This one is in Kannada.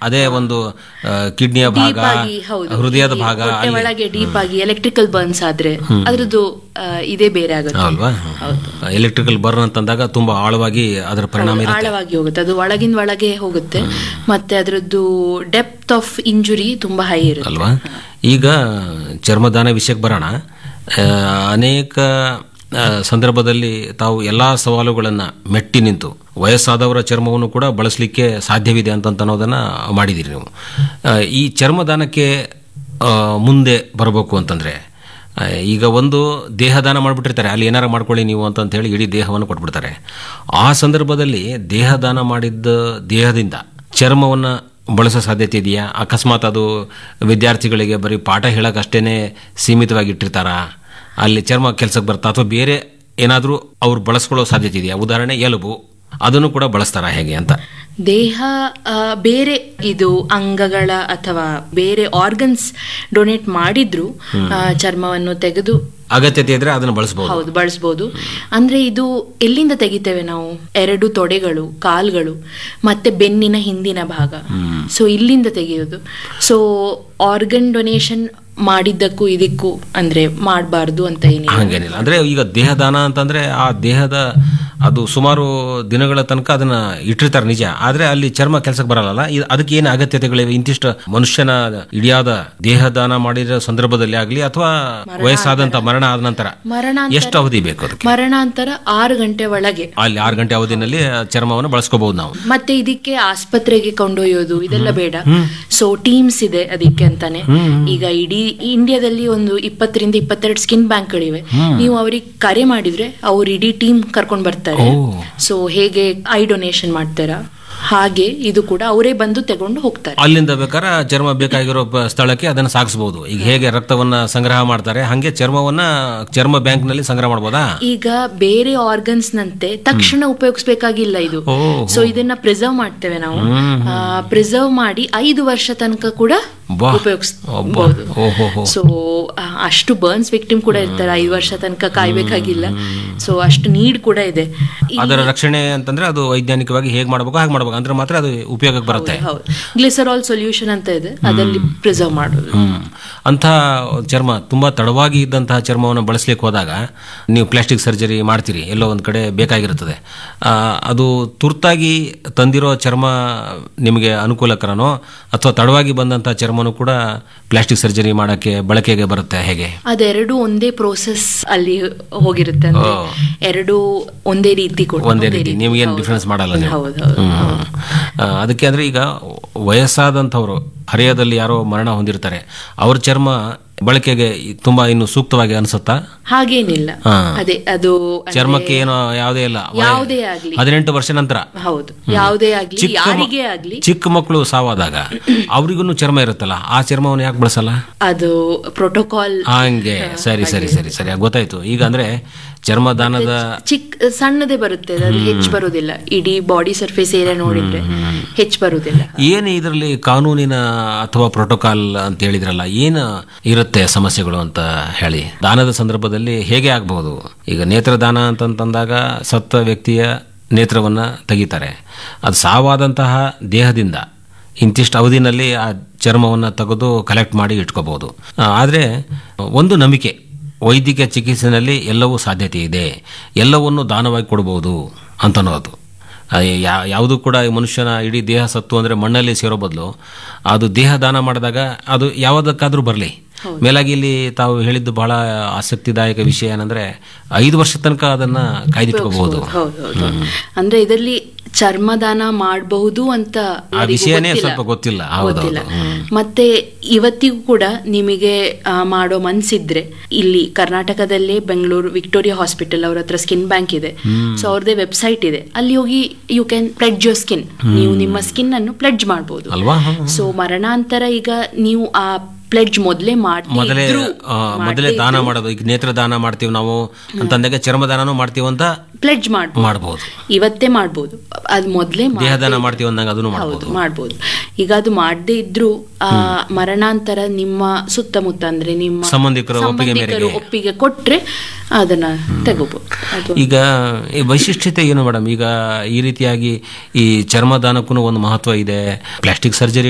ಅದೇ ಒಂದು ಆ, ಕಿಡ್ನಿಯ ಭಾಗ ಡೀಪ್ ಆಗಿ ಹೌದು ಹೃದಯದ ಈ ಭಾಗ ಹೊಟ್ಟೆ ಅಲ್ಲಿ- ಒಳಗೆ ಡೀಪ್ ಆಗಿ ಎಲೆಕ್ಟ್ರಿಕಲ್ ಬರ್ನ್ಸ್ ಆದ್ರೆ ಅದ್ರದ್ದು ಆ, ಇದೇ ಬೇರೆ ಆಗುತ್ತೆ ಅಲ್ವಾ ಎಲೆಕ್ಟ್ರಿಕಲ್ ಬರ್ನ್ ಅಂತಂದಾಗ ತುಂಬಾ ಆಳವಾಗಿ ಅದರ ಪರಿಣಾಮ ಇರುತ್ತೆ ಆಳವಾಗಿ ಹೋಗುತ್ತೆ ಅದು ಒಳಗಿನ ಒಳಗೆ ಹೋಗುತ್ತೆ ಮತ್ತೆ ಅದರದ್ದು ಡೆಪ್ತ್ ಆಫ್ ಇಂಜುರಿ ತುಂಬಾ ಹೈ ಇರುತ್ತೆ ಅಲ್ವಾ ಈಗ ಚರ್ಮದಾನ ವಿಷಯಕ್ಕೆ ಬರೋಣ ಆ, ಅನೇಕ ಆ, ಸಂದರ್ಭದಲ್ಲಿ ತಾವು ಎಲ್ಲ ಸವಾಲುಗಳನ್ನು ಮೆಟ್ಟಿ ನಿಂತು ವಯಸ್ಸಾದವರ ಚರ್ಮವನ್ನು ಕೂಡ ಬಳಸಲಿಕ್ಕೆ ಸಾಧ್ಯವಿದೆ ಅಂತ ಅನ್ನೋದನ್ನು ಮಾಡಿದ್ದೀರಿ ನೀವು ಆ, ಈ ಚರ್ಮದಾನಕ್ಕೆ ಆ, ಮುಂದೆ ಬರಬೇಕು ಅಂತಂದರೆ ಈಗ ಒಂದು ದೇಹದಾನ ಮಾಡಿಬಿಟ್ಟಿರ್ತಾರೆ ಅಲ್ಲಿ ಏನಾರು ಮಾಡ್ಕೊಳ್ಳಿ ನೀವು ಅಂತ ಹೇಳಿ ಇಡೀ ದೇಹವನ್ನು ಕೊಟ್ಬಿಡ್ತಾರೆ ಆ ಸಂದರ್ಭದಲ್ಲಿ ದೇಹದಾನ ಮಾಡಿದ್ದ ದೇಹದಿಂದ ಚರ್ಮವನ್ನು ಬಳಸೋ ಸಾಧ್ಯತೆ ಇದೆಯಾ ಅಕಸ್ಮಾತ್ ಅದು ವಿದ್ಯಾರ್ಥಿಗಳಿಗೆ ಬರೀ ಪಾಠ ಹೇಳಕ್ಕೆ ಅಷ್ಟೇ ಸೀಮಿತವಾಗಿ ಇಟ್ಟಿರ್ತಾರಾ ಅಲ್ಲಿ ಚರ್ಮ ಕೆಲಸಕ್ಕೆ ಬರ್ತಾ ಅಥವಾ ಬೇರೆ ಏನಾದರೂ ಅವ್ರು ಬಳಸ್ಕೊಳ್ಳೋ ಸಾಧ್ಯತೆ ಇದೆಯಾ ಉದಾಹರಣೆ ಎಲುಬು ಅದನ್ನು ಕೂಡ ಬಳಸ್ತಾರಾ ಹೇಗೆ ಅಂತ ದೇಹ ಆ, ಬೇರೆ ಇದು ಅಂಗಗಳ ಅಥವಾ ಬೇರೆ ಆರ್ಗನ್ಸ್ ಡೊನೇಟ್ ಮಾಡಿದ್ರು ಆ, ಚರ್ಮವನ್ನು ತೆಗೆದು ಅಗತ್ಯತೆ ಇದ್ರೆ ಅದನ್ನು ಬಳಸ್ಬೋದು ಹೌದು ಬಳಸ್ಬೋದು ಅಂದ್ರೆ ಇದು ಎಲ್ಲಿಂದ ತೆಗಿತೇವೆ ನಾವು ಎರಡು ತೊಡೆಗಳು ಕಾಲ್ಗಳು ಮತ್ತೆ ಬೆನ್ನಿನ ಹಿಂದಿನ ಭಾಗ ಸೊ ಇಲ್ಲಿಂದ ತೆಗೆಯೋದು ಸೊ ಆರ್ಗನ್ ಡೊನೇಷನ್ ಮಾಡಿದ್ದಕ್ಕೂ ಇದಕ್ಕೂ ಅಂದ್ರೆ ಮಾಡಬಾರ್ದು ಅಂತ ಏನಿಲ್ಲ ಹಂಗೇನಿಲ್ಲ ಅಂದ್ರೆ ಈಗ ದೇಹದಾನ ಅಂತಂದ್ರೆ ಆ ದೇಹದ ಅದು ಸುಮಾರು ದಿನಗಳ ತನಕ ಅದನ್ನ ಇಟ್ಟಿರ್ತಾರೆ ನಿಜ ಆದ್ರೆ ಅಲ್ಲಿ ಚರ್ಮ ಕೆಲಸಕ್ಕೆ ಬರಲ್ಲ ಇದು- ಅದಕ್ಕೆ ಏನು ಅಗತ್ಯತೆಗಳಿವೆ ಇಂತಿಷ್ಟು ಮನುಷ್ಯನ ಇಡಿಯಾದ ದೇಹದಾನ ಮಾಡಿರೋ ಸಂದರ್ಭದಲ್ಲಿ ಆಗಲಿ ಅಥವಾ ವಯಸ್ಸಾದಂತ ಮರಣ ಆದ ನಂತರ ಮರಣಾಂತರ ಎಷ್ಟು ಅವಧಿ ಬೇಕು ಅದಕ್ಕೆ ಮರಣಾಂತರ ಆರು ಗಂಟೆ ಒಳಗೆ ಅಲ್ಲಿ ಆರು ಗಂಟೆ ಅವಧಿನಲ್ಲಿ ಚರ್ಮವನ್ನು ಬಳಸ್ಕೋಬಹುದು ನಾವು ಮತ್ತೆ ಇದಕ್ಕೆ ಆಸ್ಪತ್ರೆಗೆ ಕೊಂಡೊಯ್ಯೋದು ಇದೆಲ್ಲ ಬೇಡ ಸೊ ಟೀಮ್ಸ್ ಇದೆ ಅದಕ್ಕೆ ಅಂತಾನೆ ಈಗ ಇಡೀ ಇಂಡಿಯಾದಲ್ಲಿ ಒಂದು ಇಪ್ಪತ್ತರಿಂದ ಇಪ್ಪತ್ತೆರಡು ಸ್ಕಿನ್ ಬ್ಯಾಂಕ್ಗಳಿವೆ ನೀವು ಅವ್ರಿಗೆ ಕರೆ ಮಾಡಿದ್ರೆ ಅವ್ರು ಇಡೀ ಟೀಮ್ ಕರ್ಕೊಂಡ್ ಬರ್ತಾರೆ ಸೊ ಹೇಗೆ ಐ ಡೊನೇಷನ್ ಮಾಡ್ತಾರ ಹಾಗೆ ಇದು ಕೂಡ ಅವರೇ ಬಂದು ತಗೊಂಡು ಹೋಗ್ತಾರೆ ಅಲ್ಲಿಂದ ಬೇಕಾದ್ರೆ ಚರ್ಮ ಬೇಕಾಗಿರೋ ಪ- ಸ್ಥಳಕ್ಕೆ ಅದನ್ನು ಸಾಗಿಸಬಹುದು ಈಗ ಹೇಗೆ ರಕ್ತವನ್ನ ಸಂಗ್ರಹ ಮಾಡ್ತಾರೆ ಹಂಗೆ ಚರ್ಮವನ್ನ ಚರ್ಮ ಬ್ಯಾಂಕ್ ನಲ್ಲಿ ಸಂಗ್ರಹ ಮಾಡ್ಬೋದಾ ಈಗ ಬೇರೆ ಆರ್ಗನ್ಸ್ ನಂತೆ ತಕ್ಷಣ ಉಪಯೋಗಿಸ್ಬೇಕಾಗಿಲ್ಲ ಇದು ಓ ಸೊ ಇದನ್ನ ಪ್ರಿಸರ್ವ್ ಮಾಡ್ತೇವೆ ನಾವು ಪ್ರಿಸರ್ವ್ ಮಾಡಿ ಐದು ವರ್ಷ ತನಕ ಕೂಡ ಬಾ. ಉಪಯೋಗಿಸಬಹುದು ಓಹೋ ಹೋ ಸೊ ಅಷ್ಟು ಬರ್ನ್ಸ್ ವಿಕ್ಟಿಮ್ ಕೂಡ ಇರ್ತಾರೆ ಐದು ವರ್ಷ ತನಕ ಕಾಯ್ಬೇಕಾಗಿಲ್ಲ ಸೊ ಅಷ್ಟು ನೀಡ್ ಕೂಡ ಇದೆ ಈ- ಅದರ ರಕ್ಷಣೆ ಅಂತಂದ್ರೆ ಅದು ವೈಜ್ಞಾನಿಕವಾಗಿ ಹೇಗೆ ಮಾಡಬೇಕು ಹಾಗೆ ಮಾಡ್ಬೇಕು ಅಂದ್ರೆ ಮಾತ್ರ ಅದು ಉಪಯೋಗಕ್ಕೆ ಬರುತ್ತೆ ಹೌದು ಗ್ಲಿಸರಾಲ್ ಸೊಲ್ಯೂಷನ್ ಅಂತ ಇದೆ ಅದರಲ್ಲಿ ಪ್ರಿಸರ್ವ್ ಮಾಡೋದು ಹ್ಮ್ ಅಂಥ ಚರ್ಮ ತುಂಬಾ ತಡವಾಗಿ ಇದ್ದಂತಹ ಚರ್ಮವನ್ನು ಬಳಸಲಿಕ್ಕೆ ಹೋದಾಗ ನೀವು ಪ್ಲಾಸ್ಟಿಕ್ ಸರ್ಜರಿ ಮಾಡ್ತೀರಿ ಎಲ್ಲೋ ಒಂದು ಕಡೆ ಬೇಕಾಗಿರುತ್ತದೆ ಆ, ಅದು ತುರ್ತಾಗಿ ತಂದಿರೋ ಚರ್ಮ ನಿಮಗೆ ಅನುಕೂಲಕರನೋ ಅಥವಾ ತಡವಾಗಿ ಬಂದಂಥ ಚರ್ಮನೂ ಕೂಡ ಪ್ಲಾಸ್ಟಿಕ್ ಸರ್ಜರಿ ಮಾಡೋಕ್ಕೆ ಬಳಕೆಗೆ ಬರುತ್ತೆ ಹೇಗೆ ಅದೆರಡು ಒಂದೇ ಪ್ರೋಸೆಸ್ ಅಲ್ಲಿ ಹೋಗಿರುತ್ತೆ ಅಂದ್ರೆ ಎರಡು ಒಂದೇ ರೀತಿ ಕೂಡ ಒಂದೇ ರೀತಿ ನಿಮಗೇನು ಡಿಫ್ರೆನ್ಸ್ ಮಾಡಲ್ಲ ನೀವು ಹೌದು ಹೌದು ಹ್ಮ್. ಆ, ಅದಕ್ಕೆ ಅಂದ್ರೆ ಈಗ ವಯಸ್ಸಾದಂಥವ್ರು ಹರೆಯದಲ್ಲಿ ಯಾರೋ ಮರಣ ಹೊಂದಿರ್ತಾರೆ ಅವ್ರ ಚರ್ಮ ಬಳಕೆಗೆ ತುಂಬಾ ಇನ್ನು ಸೂಕ್ತವಾಗಿ ಅನ್ಸುತ್ತಾ ಹಾಗೇನಿಲ್ಲ ಹಾ. ಅದೇ ಅದು ಅಂದ್ರೆ ಚರ್ಮಕ್ಕೆ ಏನೋ ಯಾವುದೇ ಇಲ್ಲ ವಯ- ಯಾವುದೇ ಆಗ್ಲಿ ಹದಿನೆಂಟು ವರ್ಷ ನಂತರ ಹೌದು ಯಾವುದೇ ಆಗ್ಲಿ ಚಿಕ್ಕ ಮ- ಯಾರಿಗೇ ಆಗ್ಲಿ ಚಿಕ್ಕ ಮಕ್ಕಳು ಸಾವಾದಾಗ ಅವ್ರಿಗೂ ಚರ್ಮ ಇರುತ್ತಲ್ಲ ಆ ಚರ್ಮವನ್ನು ಯಾಕೆ ಬಳಸಲ್ಲ ಅದು ಪ್ರೋಟೋಕಾಲ್ ಹಂಗೆ ಸರಿ ಸರಿ ಸರಿ ಸರಿ ಗೊತ್ತಾಯ್ತು ಈಗ ಅಂದ್ರೆ ಚರ್ಮದಾನದ ಚಿಕ್ಕ ಸಣ್ಣದೇ ಬರುತ್ತೆ ಅದು ಹೆಚ್ಚು ಬರುದಿಲ್ಲ ಇಡೀ ಬಾಡಿ ಸರ್ಫೇಸ್ ಏರಿಯಾ ನೋಡಿದ್ರೆ ಹೆಚ್ಚು ಬರುದಿಲ್ಲ ಏನು ಇದರಲ್ಲಿ ಕಾನೂನಿನ ಅಥವಾ ಪ್ರೋಟೋಕಾಲ್ ಅಂತ ಹೇಳಿದ್ರಲ್ಲ ಏನು ಇರುತ್ತೆ ಸಮಸ್ಯೆಗಳು ಅಂತ ಹೇಳಿ ದಾನದ ಸಂದರ್ಭದಲ್ಲಿ ಹೇಗೆ ಆಗಬಹುದು ಈಗ ನೇತ್ರದಾನ ಅಂತಂತಂದಾಗ ಸತ್ತ ವ್ಯಕ್ತಿಯ ನೇತ್ರವನ್ನು ತೆಗಿತಾರೆ ಅದು ಸಾವಾದಂತಹ ದೇಹದಿಂದ ಇಂತಿಷ್ಟು ಅವಧಿನಲ್ಲಿ ಆ ಚರ್ಮವನ್ನು ತೆಗೆದು ಕಲೆಕ್ಟ್ ಮಾಡಿ ಇಟ್ಕೋಬಹುದು ಆದರೆ ಒಂದು ನಂಬಿಕೆ ವೈದ್ಯಕೀಯ ಚಿಕಿತ್ಸೆಯಲ್ಲಿ ಎಲ್ಲವೂ ಸಾಧ್ಯತೆ ಇದೆ ಎಲ್ಲವನ್ನು ದಾನವಾಗಿ ಕೊಡ್ಬೋದು ಅಂತನ್ನೋದು ಯಾವುದು ಕೂಡ ಈ ಮನುಷ್ಯನ ಇಡೀ ದೇಹ ಸತ್ತು ಅಂದರೆ ಮಣ್ಣಲ್ಲಿ ಸೇರೋ ಬದಲು ಅದು ದೇಹ ದಾನ ಮಾಡಿದಾಗ ಅದು ಯಾವುದಕ್ಕಾದ್ರೂ ಬರಲಿ ಮೇಲಾಗಿ ಇಲ್ಲಿ ತಾವು ಹೇಳಿದ್ದು ಬಹಳ ಆಸಕ್ತಿದಾಯಕ ವಿಷಯ ಏನಂದ್ರೆ ಐದು ವರ್ಷ ತನಕ ಅದನ್ನ ಕಾಯ್ದಿಟ್ಕೋಬಹುದು ಹೌದು ಹೌದು ಅಂದ್ರೆ ಇದರಲ್ಲಿ ಚರ್ಮದಾನ ಮಾಡಬಹುದು ಅಂತ ಆ ಯಾರಿಗೂ ವಿಷಯನೇ ಗೊತ್ತಿಲ್ಲ. ಸ್ವಲ್ಪ ಗೊತ್ತಿಲ್ಲ ಹೌದು ಗೊತ್ತಿಲ್ಲ ಮತ್ತೆ ಇವತ್ತಿಗೂ ಕೂಡ ನಿಮಗೆ ಆ, ಮಾಡೋ ಮನ್ಸಿದ್ರೆ ಇಲ್ಲಿ ಕರ್ನಾಟಕದಲ್ಲೇ ಬೆಂಗಳೂರು ವಿಕ್ಟೋರಿಯಾ ಹಾಸ್ಪಿಟಲ್ ಅವ್ರ ಹತ್ರ ಸ್ಕಿನ್ ಬ್ಯಾಂಕ್ ಇದೆ ಸೊ ಅವ್ರದೇ ವೆಬ್ಸೈಟ್ ಇದೆ ಅಲ್ಲಿ ಹೋಗಿ you can pledge your skin ನೀವು ನಿಮ್ಮ ಸ್ಕಿನ್ ಅನ್ನು ಪ್ಲೆಡ್ಜ್ ಮಾಡಬಹುದು ಅಲ್ವಾ ಸೊ ಮರಣಾಂತರ ಈಗ ನೀವು ಆ ಪ್ಲೆಡ್ಜ್ ಮೊದಲೇ ಮೊದಲೇ ಮಾಡಿ ಆ, ಮೊದಲೇ ದಾನ ಮಾಡೋದು ಈಗ ನೇತ್ರ ದಾನ ಮಾಡ್ತೀವಿ ನಾವು ಅಂತಂದಾಗ ಚರ್ಮದಾನನೂ ಮಾಡ್ತೀವಿ ಅಂತ ಪ್ಲೆಡ್ಜ್ ಮಾಡ್ಬೋದು ಮಾಡ್ಬೋದು ಇವತ್ತೇ ಮಾಡ್ಬೋದು ಅದು ಮೊದಲೇ ದೇಹದಾನ ಮಾಡ್ತೀವಿ ಅಂದಾಗ ಅದನ್ನು ಮಾಡ್ಬೋದು ಹೌದು ಮಾಡ್ಬೋದು ಈಗ ಅದು ಮಾಡದೇ ಇದ್ರೂ ಆ ಮರಣಾಂತರ ನಿಮ್ಮ ಸುತ್ತಮುತ್ತ ಅಂದ್ರೆ ನಿಮ್ಮ ಸಂಬಂಧಿಕರ ಒಪ್ಪಿಗೆ ಸಂಬಂಧಿಕರು ಮೇರೆಗೆ. ಒಪ್ಪಿಗೆ ಕೊಟ್ರೆ ಅದನ್ನ ತಗೋಬಹುದು ಅದು ಈಗ ಈ ವೈಶಿಷ್ಟ್ಯತೆ ಏನು ಮೇಡಮ್ ಈಗ ಈ ರೀತಿಯಾಗಿ ಈ ಚರ್ಮದಾನಕ್ಕೂ ಒಂದು ಮಹತ್ವ ಇದೆ ಪ್ಲಾಸ್ಟಿಕ್ ಸರ್ಜರಿ